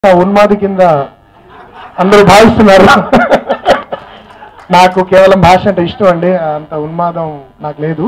ఆ ఉన్మాది కింద అందరూ భావిస్తున్నారు నాకు కేవలం భాష అంటే ఇష్టం అండి అంత ఉన్మాదం నాకు లేదు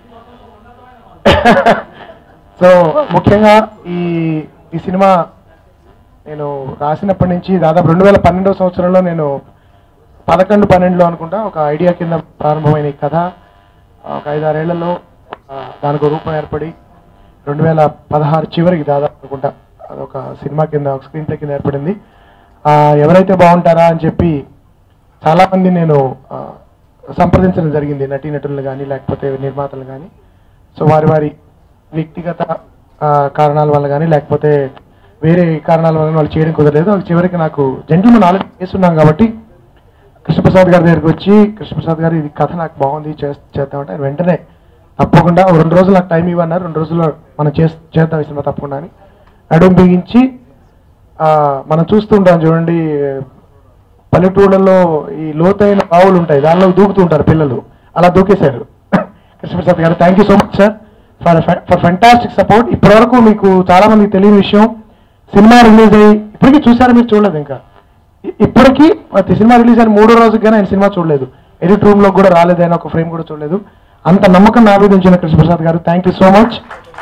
సో ముఖ్యంగా ఈ ఈ సినిమా నేను రాసినప్పటి నుంచి దాదాపు రెండు వేల పన్నెండవ సంవత్సరంలో నేను పదకొండు పన్నెండులో అనుకుంటా ఒక ఐడియా కింద ప్రారంభమైన ఈ కథ ఒక ఐదారేళ్లలో ఆ, దానికి ఒక రూపం ఏర్పడి రెండు వేల పదహారు చివరికి దాదాపు అనుకుంటా అదొక సినిమా కింద ఒక స్క్రీన్ ప్లే కింద ఏర్పడింది ఆ, ఎవరైతే బాగుంటారా అని చెప్పి చాలా మంది నేను ఆ, సంప్రదించడం జరిగింది నటీనటులను కానీ లేకపోతే నిర్మాతలు కానీ సో వారి వారి వ్యక్తిగత ఆ, కారణాల వల్ల కానీ లేకపోతే వేరే కారణాల వల్ల వాళ్ళు చేయడం కుదరలేదు అది చివరికి నాకు జెంటిల్మెన్ ఆల్రెడీ చేస్తున్నాం కాబట్టి కృష్ణప్రసాద్ గారి దగ్గరికి వచ్చి కృష్ణప్రసాద్ గారు ఇది కథ నాకు బాగుంది చేస్- చేద్దామంటే ఆయన వెంటనే తప్పకుండా ఓ రెండు రోజులు నాకు టైం ఇవ్వన్నారు రెండు రోజుల్లో మనం చేస్- చేద్దాం ఈ సినిమా తప్పకుండా అని నడుము బిగించి ఆ, మనం చూస్తుంటాం చూడండి పల్లెటూళ్ళలో ఈ లోతైన బావులు ఉంటాయి దానిలో దూకుతూ ఉంటారు పిల్లలు అలా దూకేశారు Krishnaprasad garu thank you so much sir for for fantastic support ఇప్పటివరకు మీకు చాలా మందికి తెలియని విషయం సినిమా రిలీజ్ అయ్యి ఇప్పటికీ చూసారా మీరు చూడలేదు ఇంకా ఇ- ఇప్పటికీ ప్రతి సినిమా రిలీజ్ అయిన మూడో రోజుకి కానీ ఆయన సినిమా చూడలేదు ఎడిట్ రూమ్ లో కూడా రాలేదు ఆయన ఒక ఫ్రేమ్ కూడా చూడలేదు అంత నమ్మకం నా మీద ఉంచిన Krishnaprasad garu thank you so much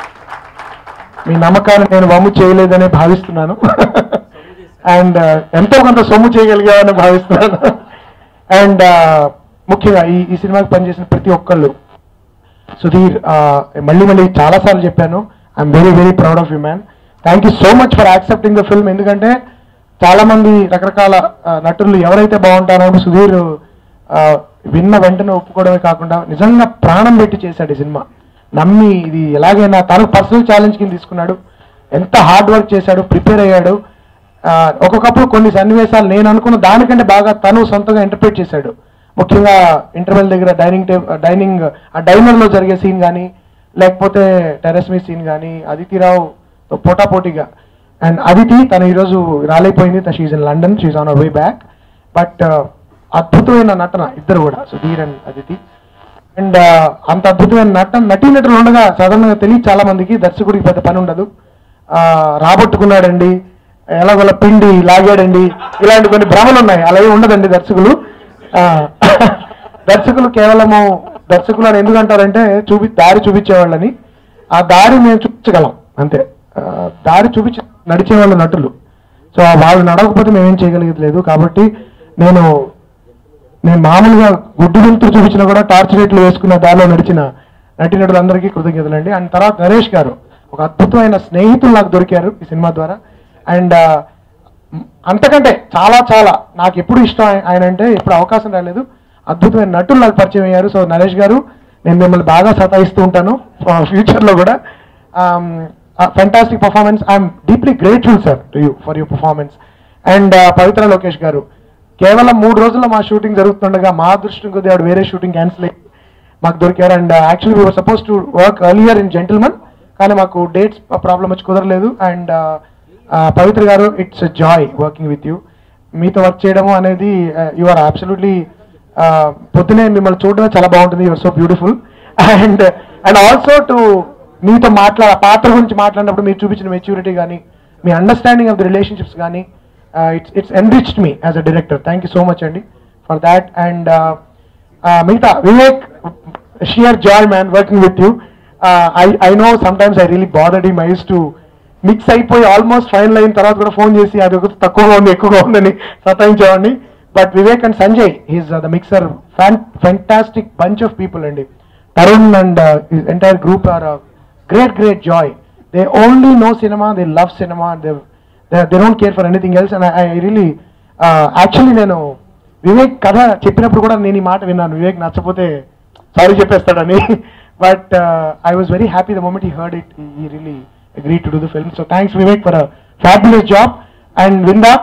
మీ నమ్మకాన్ని నేను వమ్ము చేయలేదనే భావిస్తున్నాను అండ్ ఎంతో కొంత సొమ్ము చేయగలిగామని భావిస్తున్నాను అండ్ ముఖ్యంగా ఈ ఈ సినిమాకి పనిచేసిన ప్రతి ఒక్కళ్ళు సుధీర్ ఆ, మళ్ళీ మళ్ళీ చాలా సార్లు చెప్పాను I'm very very proud of you man thank you so much for accepting the film ఎందుకంటే చాలా మంది రకరకాల ఆ, నటులు ఎవరైతే బాగుంటారో అని సుధీర్ ఆ, విన్న వెంటనే ఒప్పుకోవడమే కాకుండా నిజంగా ప్రాణం పెట్టి చేశాడు ఈ సినిమా నమ్మి ఇది ఎలాగైనా తనకు పర్సనల్ ఛాలెంజ్ కింద తీసుకున్నాడు ఎంత హార్డ్ వర్క్ చేశాడు ప్రిపేర్ అయ్యాడు ఆ, ఒక్కొక్కప్పుడు కొన్ని సన్నివేశాలు నేను అనుకున్న దానికంటే బాగా తను సొంతంగా ఇంటర్ప్రిట్ చేశాడు ముఖ్యంగా ఇంటర్వెల్ దగ్గర డైనింగ్ టేబుల్ డైనింగ్ ఆ డైనర్ లో జరిగే సీన్ కానీ లేకపోతే టెరెస్ మీ సీన్ కానీ అదితిరావు పోటాపోటీగా అండ్ అదితి తను ఈరోజు రాలేకపోయింది she's in London she's on way back but అద్భుతమైన నటన ఇద్దరు కూడా సుధీర్ అండ్ అదితి అండ్ అంత అద్భుతమైన నటన నటీనటులు ఉండగా సాధారణంగా తెలియదు చాలా మందికి దర్శకుడికి పెద్ద పని ఉండదు ఆ, రాబట్టుకున్నాడండి ఎలాగోలా పిండి లాగాడండి ఇలాంటి కొన్ని భ్రమలు ఉన్నాయి అలాగే ఉండదండి దర్శకులు ఆ, దర్శకులు కేవలము దర్శకులు అని ఎందుకు అంటారంటే చూపి దారి చూపించేవాళ్ళని ఆ దారి మేము చూపించగలం అంతే ఆ, దారి చూపించి నడిచే వాళ్ళు నటులు సో వాళ్ళు నడవకపోతే మేమేం చేయగలిగేది లేదు కాబట్టి నేను నేను మామూలుగా గుడ్డు వెళ్తూ చూపించినా కూడా టార్చ్ రేట్లు వేసుకున్న దారిలో నడిచిన నటీనటులందరికీ కృతజ్ఞతలండి అండ్ తర్వాత నరేష్ గారు ఒక అద్భుతమైన స్నేహితులు నాకు దొరికారు ఈ సినిమా ద్వారా అండ్ అంతకంటే చాలా చాలా నాకు ఎప్పుడు ఇష్టం ఆయ- ఆయన అంటే ఎప్పుడు అవకాశం రాలేదు అద్భుతమైన నటులు నాకు పరిచయం అయ్యారు సో నరేష్ గారు నేను మిమ్మల్ని బాగా సతాయిస్తూ ఉంటాను ఫ్యూచర్లో కూడా fantastic performance I'm deeply grateful sir to you for your performance and Pavitra Lokesh garu కేవలం మూడు రోజుల్లో మా షూటింగ్ జరుగుతుండగా మా అదృష్టం కొద్ది ఆవిడ వేరే షూటింగ్ క్యాన్సిల్ అయ్యి మాకు దొరికారు and actually we suppose to work earlier in Gentleman కానీ మాకు డేట్స్ ప్రాబ్లం వచ్చి కుదరలేదు and Pavitra garu it's joy working with you మీతో వర్క్ చేయడము అనేది యు ఆర్ అబ్సల్యూట్లీ పొద్దునే మిమ్మల్ని చూడడమే చాలా బాగుంటుంది your so beautiful and and also to మీతో మాట్లా పాత్ర గురించి మాట్లాడినప్పుడు మీరు చూపించిన మెచ్యూరిటీ కానీ మీ అండర్స్టాండింగ్ ఆఫ్ ది రిలేషన్షిప్స్ కానీ it's it's enriched me as a director thank you so much అండి ఫర్ దాట్ అండ్ మిగతా Vivek sheer joy man working with you I I know sometimes I really bothered ఈ మైస్ టు mix అయిపోయి almost final అయిన తర్వాత కూడా phone చేసి అది ఒక తక్కువగా ఉంది ఎక్కువగా ఉందని సతాయించేవాడిని but Vivek and Sanjay he's the mixer fan fantastic bunch of people అండి Tarun and entire group are great great joy they only know cinema they love cinema they they don't care for anything else and I really actually నేను వివేక్ కథ చెప్పినప్పుడు కూడా నేను ఈ మాట విన్నాను వివేక్ నచ్చపోతే సారీ చెప్పేస్తాడని but I was very happy the moment he heard it he really agree to do the film so thanks Vivek for fabulous job and Vinda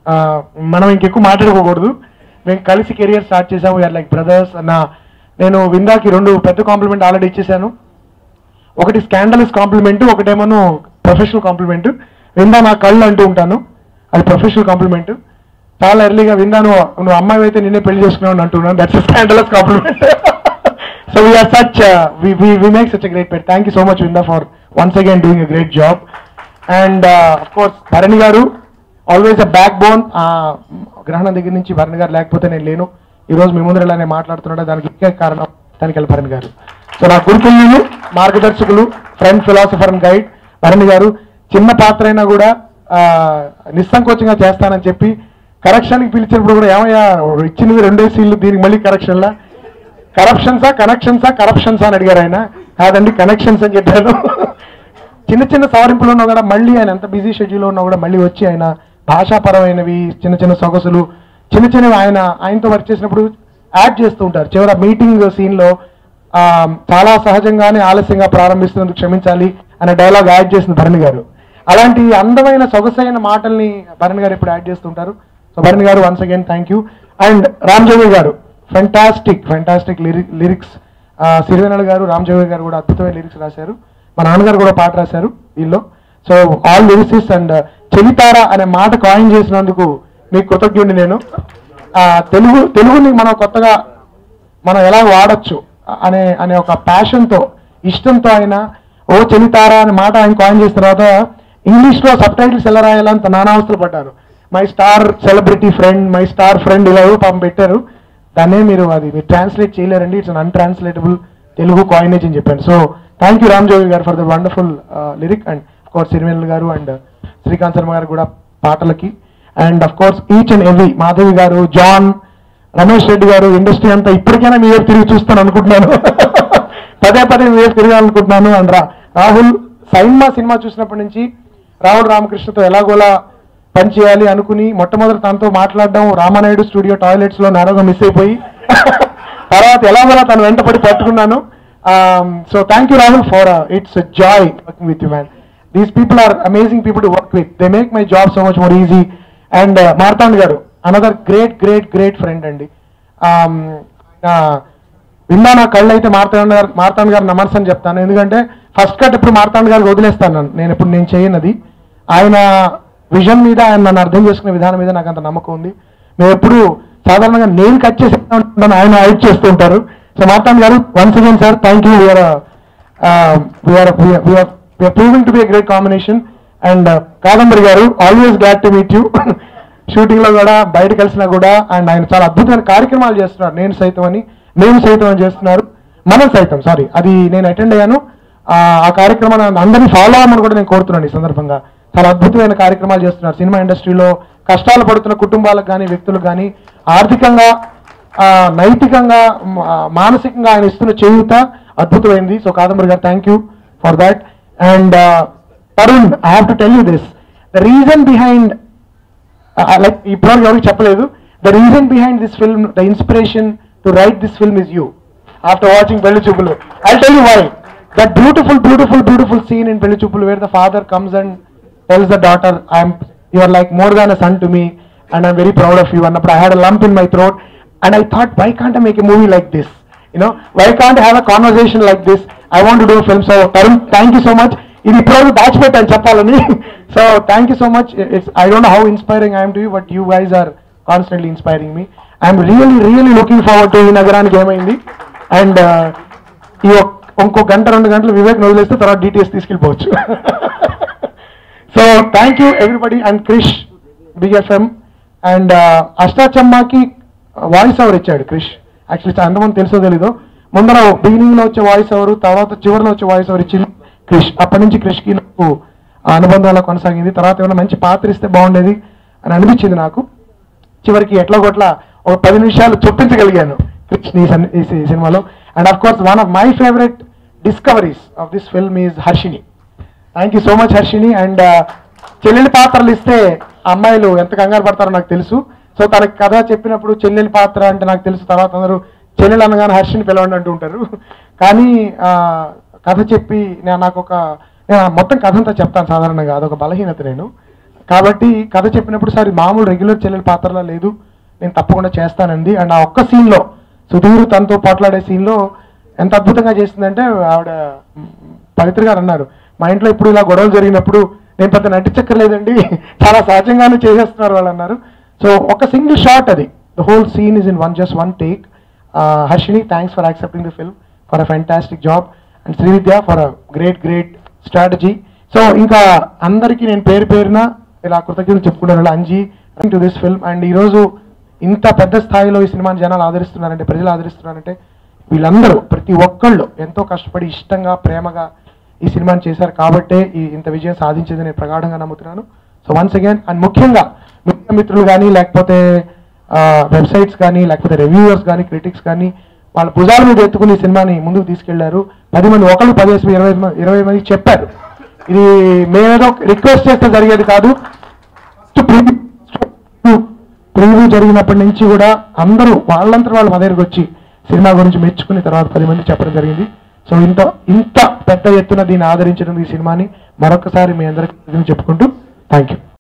మనం ఇంకెక్కువ మాట్లాడుకోకూడదు మేము కలిసి కెరియర్ స్టార్ట్ చేసాము వీఆర్ లైక్ బ్రదర్స్ అన్న నేను విందాకి రెండు పెద్ద కాంప్లిమెంట్ ఆల్రెడీ ఇచ్చేసాను ఒకటి స్కాండలస్ కాంప్లిమెంట్ ఒకటేమో ప్రొఫెషనల్ కాంప్లిమెంట్ విందా నా కళ్ళు అంటూ ఉంటాను అది ప్రొఫెషనల్ కాంప్లిమెంట్ చాలా ఎర్లీగా విందా నువ్వు నువ్వు అమ్మాయి అయితే నిన్నే పెళ్లి చేసుకున్నావు అంటున్నాను that's scandalous compliment so we are such we make such great pet thank you so much Vinda for once again doing a great job and of course Bharani garu always a back bone గ్రహణం దగ్గర నుంచి భరణ్ గారు లేకపోతే నేను లేను ఈ రోజు మీ ముందర ఇలానే మాట్లాడుతున్నాడు దానికి ముఖ్య కారణం తనికెళ్ళ భరణ్ గారు సో నా గురుకులు మార్గదర్శకులు friend philosopher and guide Bharan garu చిన్న పాత్ర అయినా కూడా ఆ, నిస్సంకోచంగా చేస్తానని చెప్పి కరెక్షన్కి పిలిచినప్పుడు కూడా ఏమయ్యా ఇచ్చినవి రెండే సీన్లు దీనికి మళ్ళీ కరెక్షన్లా కరప్షన్సా కనెక్షన్సా కరప్షన్సా అని అడిగారు ఆయన కాదండి కనెక్షన్స్ అని చెప్పాను చిన్న చిన్న సవరింపులు ఉన్నా కూడా మళ్ళీ ఆయన ఎంత బిజీ షెడ్యూల్ ఉన్నా కూడా మళ్ళీ వచ్చి ఆయన భాషాపరమైనవి చిన్న చిన్న సొగసులు చిన్న చిన్నవి ఆయన ఆయనతో వర్క్ చేసినప్పుడు యాడ్ చేస్తూ ఉంటారు చివర మీటింగ్ సీన్లో చాలా సహజంగానే ఆలస్యంగా ప్రారంభిస్తున్నందుకు క్షమించాలి అనే డైలాగ్ యాడ్ చేసిన భరణి గారు అలాంటి అందమైన సొగసైన మాటల్ని భరణ్ గారు ఇప్పుడు యాడ్ చేస్తుంటారు so Bharan garu once again thank you and Ram Jogi garu fantastic fantastic lyrics సిరివెనల్ గారు రామ్ జోగి గారు కూడా అద్భుతమైన లిరిక్స్ రాశారు మా నాన్నగారు కూడా పాట రాశారు వీళ్ళు సో ఆల్ లిరిసిస్ అండ్ చెలితార అనే మాట కాయిన్ చేసినందుకు మీకు కృతజ్ఞుడి నేను ఆ, తెలుగు తెలుగుని మనం కొత్తగా మనం ఎలా వాడచ్చు అనే అనే ఒక ప్యాషన్తో ఇష్టంతో ఆయన ఓ చెలితారా అనే మాట ఆయన కాయిన్ చేసిన తర్వాత ఇంగ్లీష్లో సబ్ టైటిల్స్ ఎలా రాయాలంత నానావస్థలు పడ్డారు my star celebrity friend my star friend ఇలా ఏవో పాపం పెట్టారు దాన్నే మీరు అది మీరు ట్రాన్స్లేట్ చేయలేరండి it's un untranslatable Telugu coinage అని చెప్పాను so thank you Ram Jogi garu for the wonderful lyric and of course Sirivel garu and Srikanth Sharma garu కూడా పాటలకి and of course each and every Madhavi garu John Ramesh Reddy గారు ఇండస్ట్రీ అంతా ఇప్పటికైనా మీ వైపు తిరిగి చూస్తాను అనుకుంటున్నాను పదే పదే మీ వైపు తిరగాలనుకుంటున్నాను అండ్ రా రాహుల్ సైన్మా సినిమా చూసినప్పటి నుంచి రాహుల్ రామకృష్ణతో ఎలాగోలా పనిచేయాలి అనుకుని మొట్టమొదటి తనతో మాట్లాడడం రామానాయుడు స్టూడియో టాయిలెట్స్ లో నేరోగా మిస్ అయిపోయి తర్వాత ఎలాగోలా తను వెంటపడి పట్టుకున్నాను so thank you Rahul for it's joy working with you man these people are amazing people to work with they make my job so much more easy and Marthand garu another great great great friend అండి Um, ఆ, విన్నా నా కళ్ళు అయితే మార్తాండ్ గారు మార్తాండ్ గారు నమర్స్ అని చెప్తాను ఎందుకంటే ఫస్ట్ కట్ ఇప్పుడు మార్తాండ్ గారికి వదిలేస్తాను నన్ను. నేను ఇప్పుడు నేను చేయనది ఆయన విజన్ మీద ఆయన నన్ను అర్థం చేసుకునే విధానం మీద నాకు అంత నమ్మకం ఉంది మేము ఎప్పుడు సాధారణంగా నేను కట్ చేసి ఉంటాను ఆయన హైట్ చేస్తూ ఉంటారు so Marthand garu once again sir thank you we are we are we are proving to be great combination and Kadambari garu always glad to meet you shooting లో కూడా బయట కలిసినా కూడా అండ్ ఆయన చాలా అద్భుతమైన కార్యక్రమాలు చేస్తున్నారు నేను సైతం అని మేము సైతం అని చేస్తున్నారు మనం సైతం సారీ అది నేను అటెండ్ అయ్యాను ఆ ఆ కార్యక్రమాన్ని అందరినీ ఫాలో అవ్వమని కూడా నేను కోరుతున్నాను ఈ సందర్భంగా చాలా అద్భుతమైన కార్యక్రమాలు చేస్తున్నారు సినిమా ఇండస్ట్రీలో కష్టాలు పడుతున్న కుటుంబాలకు కానీ వ్యక్తులకు కానీ ఆర్థికంగా ఆ, నైతికంగా మ- ఆ, మానసికంగా ఆయన ఇస్తున్న చేయూత అద్భుతమైంది so Kadambari garu thank you for that and Tarun I have to tell you this the reason behind like ఇప్పటివరకు ఎవరికి చెప్పలేదు the reason behind this film the inspiration to write this film is you after watching Pelli Choopulu I tell you why that beautiful beautiful beautiful scene in Pelli Choopulu where the father comes and tells the daughter I'm you are like more than a son to me and I'm very proud of you అన్నప్పుడు I had a lump in my throat and I thought why can't make a movie like this you know why can't I have a conversation like this i want to do a film so tarun thank you so much ఇది ఇప్పుడు దాచిపెట్టాను చెప్పాలని so thank you so much it's I don't how inspiring I'm to you but you guys are constantly inspiring me I'm really really looking forward to ఈ నగరానికి ఏమైంది and ఈ ఒక్- ఇంకో గంట రెండు గంటలు వివేక్ వదిలేస్తే తర్వాత డీటెయిల్స్ తీసుకెళ్ళిపోవచ్చు so thank you everybody and Krish BFM and అష్టాచమ్మాకి వాయిస్ ఓవర్ ఇచ్చాడు క్రిష్ యాక్చువల్లీ ఎంతమంది తెలుసో తెలీదు ముందర బిగినింగ్ లో వచ్చే వాయిస్ ఓవర్ తర్వాత చివరిలో వచ్చే వాయిస్ ఓవర్ ఇచ్చింది క్రిష్ అప్పటి నుంచి క్రిష్కి నాకు ఆ అనుబంధం అలా కొనసాగింది తర్వాత ఏమైనా మంచి పాత్ర ఇస్తే బాగుండేది అని అనిపించింది నాకు చివరికి ఎట్లా కొట్ల ఒక పది నిమిషాలు చొప్పించగలిగాను క్రిష్ ఈ సన్- ఈ సి- సినిమాలో and of course one of my favourite discoveries of this film is Harshini thank you so much Harshini and చెల్లెలి పాత్రలు ఇస్తే అమ్మాయిలు ఎంత కంగారు పడతారో నాకు తెలుసు సో తనకి కథ చెప్పినప్పుడు చెల్లెలి పాత్ర అంటే నాకు తెలుసు తర్వాత అందరూ చెల్లెలు అనగానే హర్షిని పిలవండి అంటూ ఉంటారు కానీ ఆ, కథ చెప్పి నేను నాకు ఒక నేను ఆ మొత్తం కథ అంతా చెప్తాను సాధారణంగా అదొక బలహీనత నేను కాబట్టి కథ చెప్పినప్పుడు సార్ ఇది మామూలు రెగ్యులర్ చెల్లెలి పాత్రలా లేదు నేను తప్పకుండా చేస్తానండి అండ్ ఆ ఒక్క సీన్లో సుధీర్ తనతో పోట్లాడే సీన్లో ఎంత అద్భుతంగా చేసిందంటే ఆవిడ మ్, పవిత్ర గారు అన్నారు మా ఇంట్లో ఇప్పుడు ఇలా గొడవలు జరిగినప్పుడు నేను పెద్ద నటించక్కర్లేదండి చాలా సహజంగానే చేసేస్తున్నారు వాళ్ళు అన్నారు సో ఒక సింగిల్ షాట్ అది the whole scene is in one just one take Harshini thanks for accepting the film for a fantastic job and Srividya for a great great strategy so ఇంకా అందరికీ నేను పేరు పేరున ఇలా కృతజ్ఞతలు చెప్పుకుంటారు Anji to this film and ఈరోజు ఇంత పెద్ద స్థాయిలో ఈ సినిమాని జనాలు ఆదరిస్తున్నారంటే ప్రజలు ఆదరిస్తున్నారంటే వీళ్ళందరూ ప్రతి ఒక్కళ్ళు ఎంతో కష్టపడి ఇష్టంగా ప్రేమగా ఈ సినిమాని చేశారు కాబట్టే ఈ ఇంత విజయం సాధించింది నేను ప్రగాఢంగా నమ్ముతున్నాను సో వన్స్ అగైన్ అండ్ ముఖ్యంగా మీడియా మిత్రులు కానీ లేకపోతే వెబ్సైట్స్ కానీ లేకపోతే రివ్యూవర్స్ కానీ క్రిటిక్స్ కానీ వాళ్ళ భుజాల మీద ఎత్తుకుని ఈ సినిమాని ముందుకు తీసుకెళ్లారు పది మంది ఒకళ్ళు పదిహేను ఇరవై మంది ఇరవై మంది చెప్పారు ఇది మేమేదో రిక్వెస్ట్ చేస్తే జరిగేది కాదు ప్రివ్యూ జరిగినప్పటి నుంచి కూడా అందరూ వాళ్ళంతా వాళ్ళు మా దగ్గరికి వచ్చి సినిమా గురించి మెచ్చుకుని తర్వాత పది మంది చెప్పడం జరిగింది సో ఇంత ఇంత పెద్ద ఎత్తున దీన్ని ఆదరించడం ఈ సినిమాని మరొకసారి మీ అందరికీ చెప్పుకుంటూ థ్యాంక్ యూ